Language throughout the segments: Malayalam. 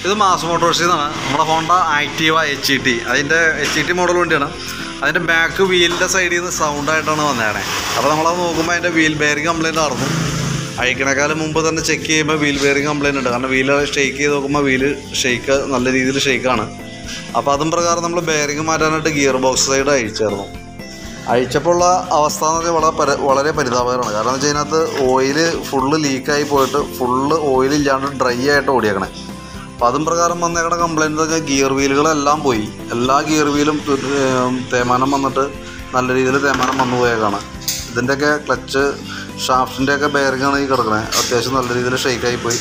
ഇത് മാസ് മോട്ടോഴ്സിൽ നിന്നാണ് നമ്മുടെ Honda Activa H E T അതിൻ്റെ എച്ച് ഇ ടി മോഡൽ വണ്ടിയാണ് അതിൻ്റെ ബാക്ക് വീലിൻ്റെ സൈഡിൽ നിന്ന് സൗണ്ടായിട്ടാണ് വന്നേണേ അപ്പോൾ നമ്മളത് നോക്കുമ്പോൾ അതിൻ്റെ വീൽ ബെയറിംഗ് കംപ്ലൈൻറ്റ് ആയിരുന്നു അയക്കണേക്കാളും മുമ്പ് തന്നെ ചെക്ക് ചെയ്യുമ്പോൾ വീൽ ബെയറിംഗ് കംപ്ലൈൻറ്റ് ഉണ്ട് കാരണം വീല് ഷെയ്ക്ക് ചെയ്ത് നോക്കുമ്പോൾ വീല് ഷെയ്ക്ക് നല്ല രീതിയിൽ ഷെയ്ക്കാണ് അപ്പോൾ അതും പ്രകാരം നമ്മൾ ബെയറിംഗ് മാറ്റാനായിട്ട് ഗിയർ ബോക്സ് സൈഡ് അയച്ചായിരുന്നു അഴിച്ചപ്പോൾ ഉള്ള അവസ്ഥ എന്ന് പറഞ്ഞാൽ വളരെ പരി വളരെ പരിതാപകരമാണ് കാരണം എന്ന് വെച്ചാൽ അതിനകത്ത് ഓയിൽ ഫുള്ള് ലീക്കായി പോയിട്ട് ഫുള്ള് ഓയിൽ ഇല്ലാണ്ട് ഡ്രൈ ആയിട്ട് ഓടിയേക്കണേ അപ്പം അതും പ്രകാരം വന്നേക്കണ കംപ്ലൈൻറ്റ് എന്ന് വെച്ചാൽ ഗിയർ വീലുകളെല്ലാം പോയി എല്ലാ ഗിയർ വീലും തു- ഏം, തേയ്മാനം വന്നിട്ട് നല്ല രീതിയിൽ തേയ്മാനം വന്നു പോയേക്കാണ് ഇതിൻ്റെയൊക്കെ ക്ലച്ച് ഷാഫ്റ്റിൻ്റെയൊക്കെ ബെയറിംഗാണ് ഈ കിടക്കണേ അത്യാവശ്യം നല്ല രീതിയിൽ ഷെയ്ക്കായി പോയി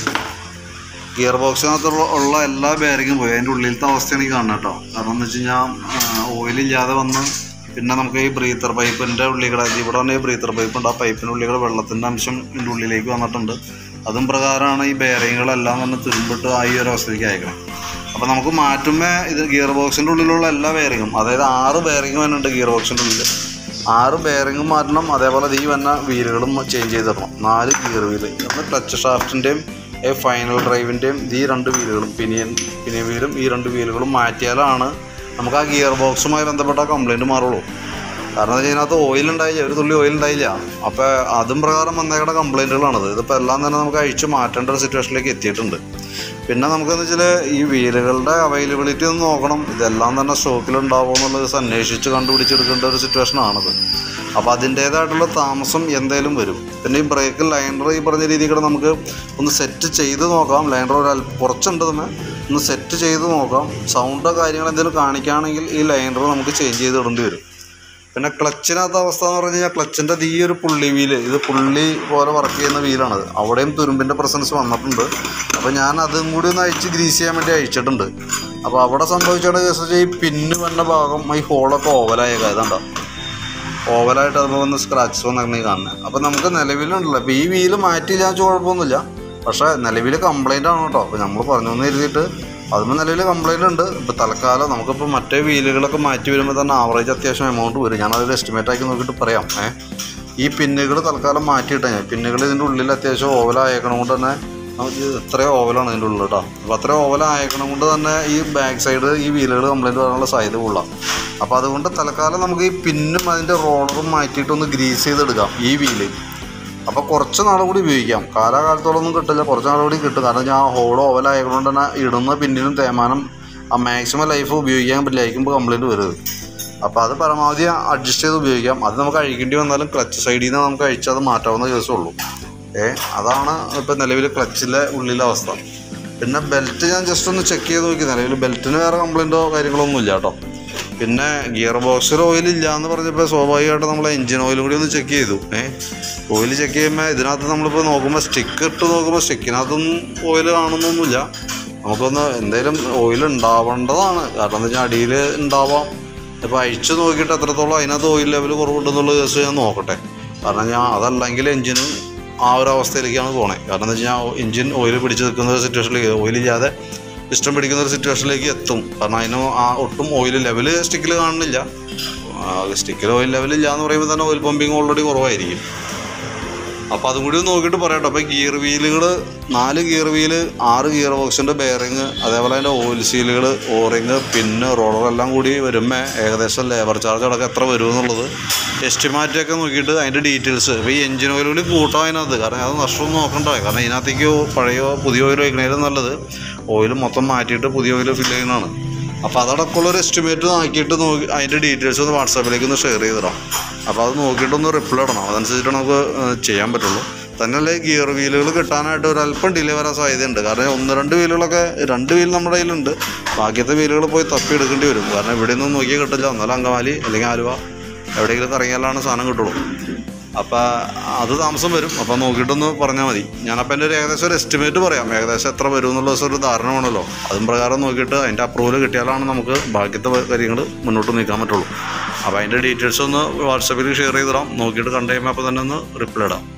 ഗിയർ ബോക്സിനകത്തുള്ള ഉള്ള എല്ലാ ബെയറിങ്ങും പോയി അതിൻ്റെ ഉള്ളിലത്തെ അവസ്ഥയാണ് ഈ കാണുന്നത് കേട്ടോ കാരണം എന്ന് വെച്ച് കഴിഞ്ഞാൽ ഓയിലില്ലാതെ വന്ന് പിന്നെ നമുക്ക് ഈ ബ്രീത്തർ പൈപ്പിൻ്റെ ഉള്ളിൽ കൂടെ ഇവിടെ തന്നെ ഈ ബ്രീത്തർ പൈപ്പ് ഉണ്ട് ആ പൈപ്പിൻ്റെ ഉള്ളിൽ കൂടെ വെള്ളത്തിൻ്റെ അംശം ഇതിൻ്റെ ഉള്ളിലേക്ക് വന്നിട്ടുണ്ട് അതും പ്രകാരമാണ് ഈ ബെയറിങ്ങുകളെല്ലാം തന്നെ തുരുമ്പിട്ട് ആ ഈ ഒരു അവസ്ഥയിലേക്ക് അയക്കണം അപ്പോൾ നമുക്ക് മാറ്റുമ്പോൾ ഇത് ഗിയർ ബോക്സിൻ്റെ ഉള്ളിലുള്ള എല്ലാ ബെയറിങ്ങും അതായത് ആറ് ബെയറിങ് വരുന്നുണ്ട് ഗിയർ ബോക്സിൻ്റെ ഉള്ളിൽ ആറ് ബെയറിങ്ങും മാറ്റണം അതേപോലെ ഈ വന്ന വീലുകളും ചേഞ്ച് ചെയ്ത് തരണം നാല് ഗിയർ വീല് ഒന്ന് ടച്ച് ഷാഫ്റ്റിൻ്റെയും ഫൈനൽ ഡ്രൈവിൻ്റെയും ഈ രണ്ട് വീലുകളും പിനിയൻ പിനിയൻ വീലും ഈ രണ്ട് വീലുകളും മാറ്റിയാലാണ് നമുക്ക് ആ ഗിയർ ബോക്സുമായി ബന്ധപ്പെട്ട കംപ്ലൈൻറ്റ് മാറുള്ളൂ കാരണം എന്താ വെച്ചാൽ ഇതിനകത്ത് ഓയിൽ ഉണ്ടായില്ല ഒരു തുള്ളി ഓയിൽ ഉണ്ടായില്ല അപ്പോൾ അതും പ്രകാരം വന്നേക്കണ കംപ്ലൈൻറ്റുകളാണത് ഇതിപ്പോൾ എല്ലാം തന്നെ നമുക്ക് അഴിച്ച് മാറ്റേണ്ട ഒരു സിറ്റുവേഷനിലേക്ക് എത്തിയിട്ടുണ്ട് പിന്നെ നമുക്കെന്ന് വെച്ചാൽ ഈ വീലുകളുടെ അവൈലബിലിറ്റി ഒന്ന് നോക്കണം ഇതെല്ലാം തന്നെ സ്റ്റോക്കിലുണ്ടാവുമോ എന്നുള്ളത് അന്വേഷിച്ച് കണ്ടുപിടിച്ചെടുക്കേണ്ട ഒരു സിറ്റുവേഷനാണത് അപ്പോൾ അതിൻ്റേതായിട്ടുള്ള താമസം എന്തേലും വരും പിന്നെ ഈ ബ്രേക്ക് ലൈനർ ഈ പറഞ്ഞ രീതിയിൽ കൂടെ നമുക്ക് ഒന്ന് സെറ്റ് ചെയ്ത് നോക്കാം ലൈനർ ഒരു അല്പ കുറച്ചുണ്ട് തന്നെ ഒന്ന് സെറ്റ് ചെയ്ത് നോക്കാം സൗണ്ടോ കാര്യങ്ങൾ എന്തെങ്കിലും കാണിക്കുകയാണെങ്കിൽ ഈ ലൈനർ നമുക്ക് ചേഞ്ച് ചെയ്ത് ഇടേണ്ടി വരും പിന്നെ ക്ലച്ചിനകത്ത് അവസ്ഥ എന്ന് പറഞ്ഞു കഴിഞ്ഞാൽ ക്ലച്ചിൻ്റെ ഈ ഒരു പുള്ളി വീല് ഇത് പുള്ളി പോലെ വർക്ക് ചെയ്യുന്ന വീലാണത് അവിടെയും തുരുമ്പിൻ്റെ പ്രസൻസ് വന്നിട്ടുണ്ട് അപ്പോൾ ഞാൻ അതും കൂടി ഒന്ന് അഴിച്ച് ഗ്രീസ് ചെയ്യാൻ വേണ്ടി അഴിച്ചിട്ടുണ്ട് അപ്പോൾ അവിടെ സംഭവിച്ചോടെ കേസ് വെച്ചാൽ ഈ പിന്ന് വന്ന ഭാഗം ഈ ഹോളൊക്കെ ഓവലായേക്കാം ഇതാണ്ടോ ഓവലായിട്ട് അതുമ്പോൾ വന്ന് സ്ക്രാച്ചസ് വന്നിങ്ങനെ കാണുന്നത് അപ്പോൾ നമുക്ക് നിലവിലുണ്ടല്ലോ അപ്പോൾ ഈ വീല് മാറ്റിയില്ല വെച്ചാൽ കുഴപ്പമൊന്നുമില്ല പക്ഷേ നിലവിൽ കംപ്ലൈൻ്റ് ആണ് കേട്ടോ അപ്പോൾ നമ്മൾ പറഞ്ഞു എന്ന് എഴുതിയിട്ട് അതിന് നിലവിൽ കംപ്ലൈൻ്റ് ഉണ്ട് ഇപ്പോൾ തൽക്കാലം നമുക്കിപ്പോൾ മറ്റേ വീലുകളൊക്കെ മാറ്റി വരുമ്പോൾ തന്നെ ആവറേജ് അത്യാവശ്യം എമൗണ്ട് വരും ഞാനതൊരു എസ്റ്റിമേറ്റ് ആക്കി നോക്കിയിട്ട് പറയാം ഏ ഈ പിന്നുകൾ തൽക്കാലം മാറ്റിയിട്ടാൽ ഞാൻ പിന്നുകൾ ഇതിൻ്റെ ഉള്ളിൽ അത്യാവശ്യം ഓവലായേക്കണം കൊണ്ട് തന്നെ നമുക്ക് ഇത്രയും ഓവലാണ് ഇതിൻ്റെ ഉള്ളിൽ കേട്ടോ അപ്പോൾ അത്രയും ഓവലായേക്കണം കൊണ്ട് തന്നെ ഈ ബാക്ക് സൈഡ് ഈ വീലുകൾ കംപ്ലൈൻറ്റ് വരാനുള്ള സാധ്യത കൊള്ളാം അപ്പോൾ അതുകൊണ്ട് തൽക്കാലം നമുക്ക് ഈ പിന്നും അതിൻ്റെ റോളറും മാറ്റിയിട്ടൊന്ന് ഗ്രീസ് ചെയ്തെടുക്കാം ഈ വീല് അപ്പോൾ കുറച്ച് നാൾ കൂടി ഉപയോഗിക്കാം കാലാകാലത്തോളൊന്നും കിട്ടില്ല കുറച്ച് നാൾ കൂടി കിട്ടും കാരണം ഞാൻ ഹോൾ ഓവലായതുകൊണ്ട് തന്നെ ഇടുന്ന പിന്നിലും തേമാനം ആ മാക്സിമം ലൈഫ് ഉപയോഗിക്കാൻ പറ്റില്ല അയക്കുമ്പോൾ കംപ്ലൈൻറ്റ് വരും അപ്പോൾ അത് പരമാവധി അഡ്ജസ്റ്റ് ചെയ്ത് ഉപയോഗിക്കാം അത് നമുക്ക് അഴിക്കേണ്ടി വന്നാലും ക്ലച്ച് സൈഡിൽ നിന്ന് നമുക്ക് അഴിച്ചാൽ അത് മാറ്റാവുന്ന കേസുള്ളൂ ഏ അതാണ് ഇപ്പോൾ നിലവിൽ ക്ലച്ചിലെ ഉള്ളിലെ അവസ്ഥ പിന്നെ ബെൽറ്റ് ഞാൻ ജസ്റ്റ് ഒന്ന് ചെക്ക് ചെയ്ത് നോക്കി നിലവിൽ ബെൽറ്റിന് വേറെ കംപ്ലൈൻറ്റോ കാര്യങ്ങളൊന്നും ഇല്ല കേട്ടോ പിന്നെ ഗിയർ ബോക്സിൽ ഓയിൽ ഇല്ല എന്ന് പറഞ്ഞപ്പോൾ സ്വാഭാവികമായിട്ട് നമ്മൾ എഞ്ചിൻ ഓയിലും കൂടി ഒന്ന് ചെക്ക് ചെയ്തു ഏ ഓയിൽ ചെക്ക് ചെയ്യുമ്പോൾ ഇതിനകത്ത് നമ്മളിപ്പോൾ നോക്കുമ്പോൾ സ്റ്റിക്ക് ഇട്ട് നോക്കുമ്പോൾ സ്റ്റിക്കിനകത്തൊന്നും ഓയിൽ കാണുന്നൊന്നുമില്ല നമുക്കൊന്ന് എന്തെങ്കിലും ഓയിൽ ഉണ്ടാവേണ്ടതാണ് കാരണം എന്താ വെച്ചാൽ അടിയിൽ ഉണ്ടാവാം ഇപ്പോൾ അഴിച്ച് നോക്കിയിട്ട് എത്രത്തോളം അതിനകത്ത് ഓയിൽ ലെവൽ കുറവുണ്ടെന്നുള്ള കേസ് ഞാൻ നോക്കട്ടെ കാരണം ഞാൻ അതല്ലെങ്കിൽ എഞ്ചിന് ആ ഒരു അവസ്ഥയിലേക്കാണ് പോണേ കാരണം എന്താ വെച്ചാൽ എഞ്ചിൻ ഓയിൽ പിടിച്ച് നിൽക്കുന്ന ഒരു സിറ്റുവേഷനിലേക്ക് ഓയിലില്ലാതെ ഇഷ്ടം പിടിക്കുന്ന ഒരു സിറ്റുവേഷനിലേക്ക് എത്തും കാരണം അതിന് ആ ഒട്ടും ഓയിൽ ലെവൽ സ്റ്റിക്കിൽ കാണുന്നില്ല സ്റ്റിക്കിൽ ഓയിൽ ലെവലില്ല എന്ന് പറയുമ്പോൾ തന്നെ ഓയിൽ പമ്പിങ് ഓൾറെഡി കുറവായിരിക്കും അപ്പോൾ അതും കൂടി ഒന്ന് നോക്കിയിട്ട് പറയാം കേട്ടോ അപ്പോൾ ഗിയർ വീലുകൾ നാല് ഗിയർ വീല് ആറ് ഗിയർ ബോക്സിൻ്റെ ബെയറിങ് അതേപോലെ അതിൻ്റെ ഓയിൽ സീലുകൾ ഓറിങ് പിന്ന് റോളർ എല്ലാം കൂടി വരുമ്പോൾ ഏകദേശം ലേബർ ചാർജ് അടക്കം എത്ര വരും എന്നുള്ളത് എസ്റ്റിമേറ്റ് ഒക്കെ നോക്കിയിട്ട് അതിൻ്റെ ഡീറ്റെയിൽസ് ഇപ്പോൾ ഈ എഞ്ചിൻ ഓയിൽ കൂടി കൂട്ടാം അതിനകത്ത് കാരണം അത് നഷ്ടമൊന്നും നോക്കണ്ട കാരണം ഇതിനകത്തേക്ക് പഴയ പുതിയ ഓയിൽ വയ്ക്കണേലും നല്ലത് ഓയിൽ മൊത്തം മാറ്റിയിട്ട് പുതിയ ഓയിൽ ഫില്ല് ചെയ്യുന്നതാണ് അപ്പോൾ അതടക്കമുള്ള ഒരു എസ്റ്റിമേറ്റ് നോക്കിയിട്ട് നോക്കി അതിൻ്റെ ഡീറ്റെയിൽസ് ഒന്ന് വാട്സാപ്പിലേക്ക് ഒന്ന് ഷെയർ ചെയ്തിടാം അപ്പോൾ അത് നോക്കിയിട്ടൊന്ന് റിപ്ലൈ ഇടണം അതനുസരിച്ചിട്ട് നമുക്ക് ഏഹ്, ചെയ്യാൻ പറ്റുള്ളൂ തന്നെയല്ലേ ഗിയർ വീലുകൾ കിട്ടാനായിട്ട് ഒരു അല്പം ഡിലേ വരാൻ സാധ്യതയുണ്ട് കാരണം ഒന്ന് രണ്ട് വീലുകളൊക്കെ രണ്ട് വീൽ നമ്മുടെ കയ്യിലുണ്ട് ബാക്കിയത്തെ വീലുകൾ പോയി തപ്പി എടുക്കേണ്ടി വരും കാരണം ഇവിടെ നിന്നും നോക്കിയാൽ കിട്ടില്ല ഒന്നല്ല അങ്കമാലി അല്ലെങ്കിൽ ആലുവ എവിടെയെങ്കിലും ഇറങ്ങിയാലാണ് സാധനം കിട്ടുള്ളൂ അപ്പോൾ അത് താമസം വരും അപ്പോൾ നോക്കിയിട്ടൊന്ന് പറഞ്ഞാൽ മതി ഞാനപ്പോൾ എൻ്റെ ഒരു ഏകദേശം ഒരു എസ്റ്റിമേറ്റ് പറയാം ഏകദേശം എത്ര വരും എന്നുള്ള ദിവസം ഒരു ധാരണ വേണമല്ലോ അതും പ്രകാരം നോക്കിയിട്ട് അതിൻ്റെ അപ്രൂവൽ കിട്ടിയാലാണ് നമുക്ക് ബാക്കിയത്തെ കാര്യങ്ങൾ മുന്നോട്ട് നീക്കാൻ പറ്റുള്ളൂ അപ്പോൾ അതിൻ്റെ ഡീറ്റെയിൽസ് ഒന്ന് വാട്സപ്പിൽ ഷെയർ ചെയ്തിടാം നോക്കിയിട്ട് കണ്ടു കഴിയുമ്പോൾ അപ്പോൾ തന്നെ ഒന്ന് റിപ്ലൈ ഇടാം